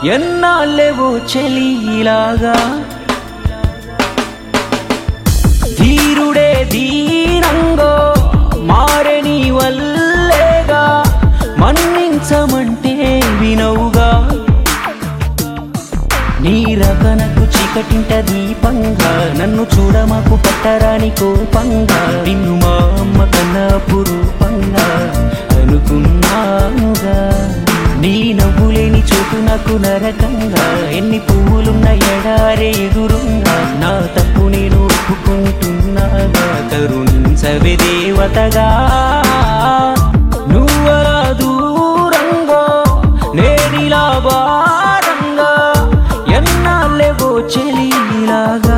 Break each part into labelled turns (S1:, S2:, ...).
S1: ఎన్నాళ్ళేవో చెలిలాగా ధీరుడే ధీరంగో మారని వల్లేగా మన్నించమంటే వినవుగా నీ రకనకు చీకటింట దీపంగా నన్ను చూడమాకు పట్టరాని కోపంగా నిన్ను మా అమ్మ కన్నా పురూపంగా అనుకున్నానుగా నీ నవ్వులేని చోటు నాకు నరకంగా ఎన్ని పువ్వులున్న ఎడారే ఎదురుంగా నా తప్పు నేను ఒప్పుకుంటున్నాగా కరుణించవే దేవతగా నువ్వలా దూరంగా నేనిలా భారంగా ఎన్నాళ్ళేవో చెలిలాగా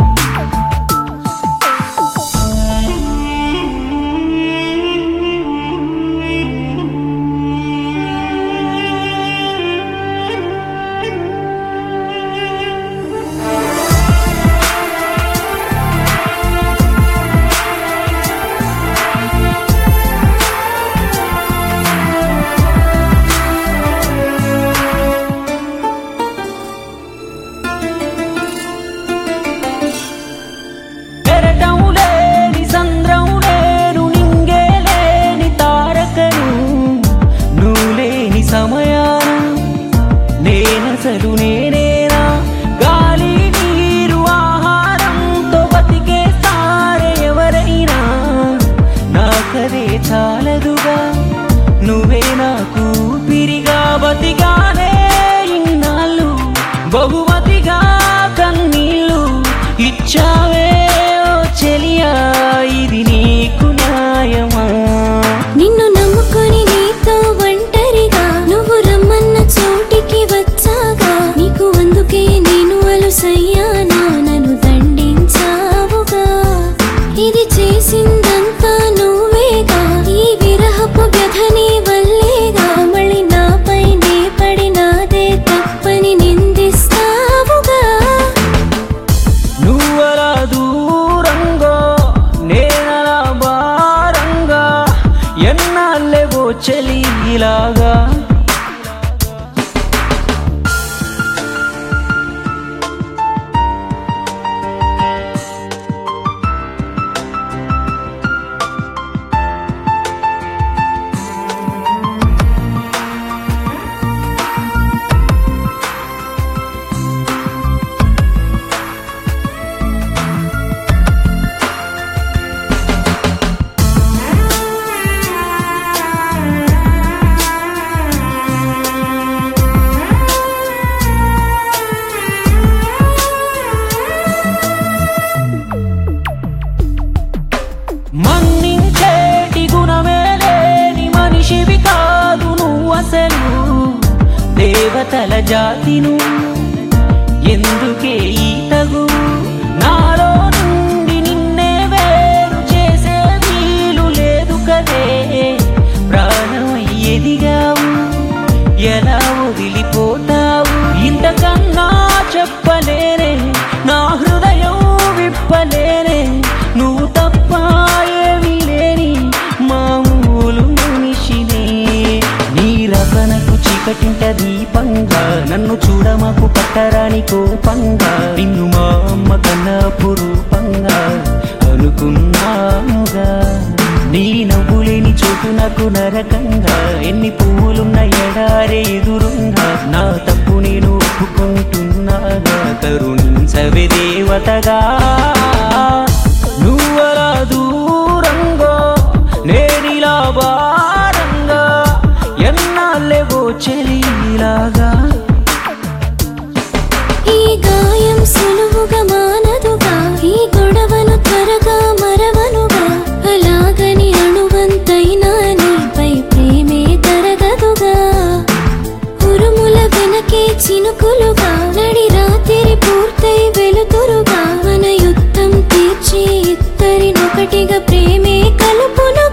S1: పెరటం లేని సంద్రం లేను నింగే లేని తారకను నువ్వు లేని సమయాన నేనసలు నేనేనా గాలి నీరు ఆహారంతో బతికేస్తారే ఎవరైనా నాకదే చాలదుగా నువ్వే నాకు పిరిగా బతిగానే ఇన్నాళ్ళు బహుమతిగా కన్నీళ్ళు ఇచ్చావే ఓ చెలియా ఇది నీకు న్యాయమా
S2: నిన్ను నమ్ముకొని నీతో ఒంటరిగా నువ్వు రమ్మన్న చోటికి వచ్చాగా నీకు అందుకే నేను అలుసయ్యానా నన్ను దండించావుగా ఇది చేసిందంతా నువ్వేగా ఈ విరహపు వ్యధని వల్లేగా మళ్ళీ నాపై నే పడినాదే తప్పని నిందిస్తావుగా
S1: నువ్వలా దూరంగా నేనలా భారంగా ఎన్నాళ్ళేవో చెలిలాగా మన్నించేటి గుణమే లేని మనిషివి కాదు నువ్వు అసలు దేవతల జాతిను ఎందుకే ఈ తగు నాలో నుండి నిన్నే వేరు చేసే వీలు లేదు కదే ప్రాణమై ఎదిగావు ఎలా వదిలిపోతావు ఇంతకన్నా చెప్పలేనే నా హృదయం విప్పలేనే నువ్వు తప్ప ఏమీ లేని మామూలు మనిషినే నీ రకనకు చీకటింట దీపంగా నన్ను చూడమాకు పట్టరాని కోపంగా నిన్ను మా అమ్మ కన్నా పురూపంగా అనుకున్నానుగా నీ నవ్వులేని చోటు నాకు నరకంగా ఎన్ని పువ్వులున్న ఎడారే ఎదురుంగా నా తప్పు నేను ఒప్పుకుంటున్నాగా కరుణించవే దేవతగా నువ్వలా దూరంగా నేనిలా భారంగా ఎన్నాళ్ళేవో చెలిలాగా
S2: ఈ గాయం సులువుగా మానదుగా ఈ గొడవను త్వరగా మరవనుగా అలాగని అణువంతైనా నీపై ప్రేమే తరగదుగా ఉరుముల వెనకే చినుకులుగా నడి రాత్రి పూర్తయి వెలుతురుగా మన యుద్ధం తీర్చి ఇద్దరినొకటిగా ప్రేమే కలుపును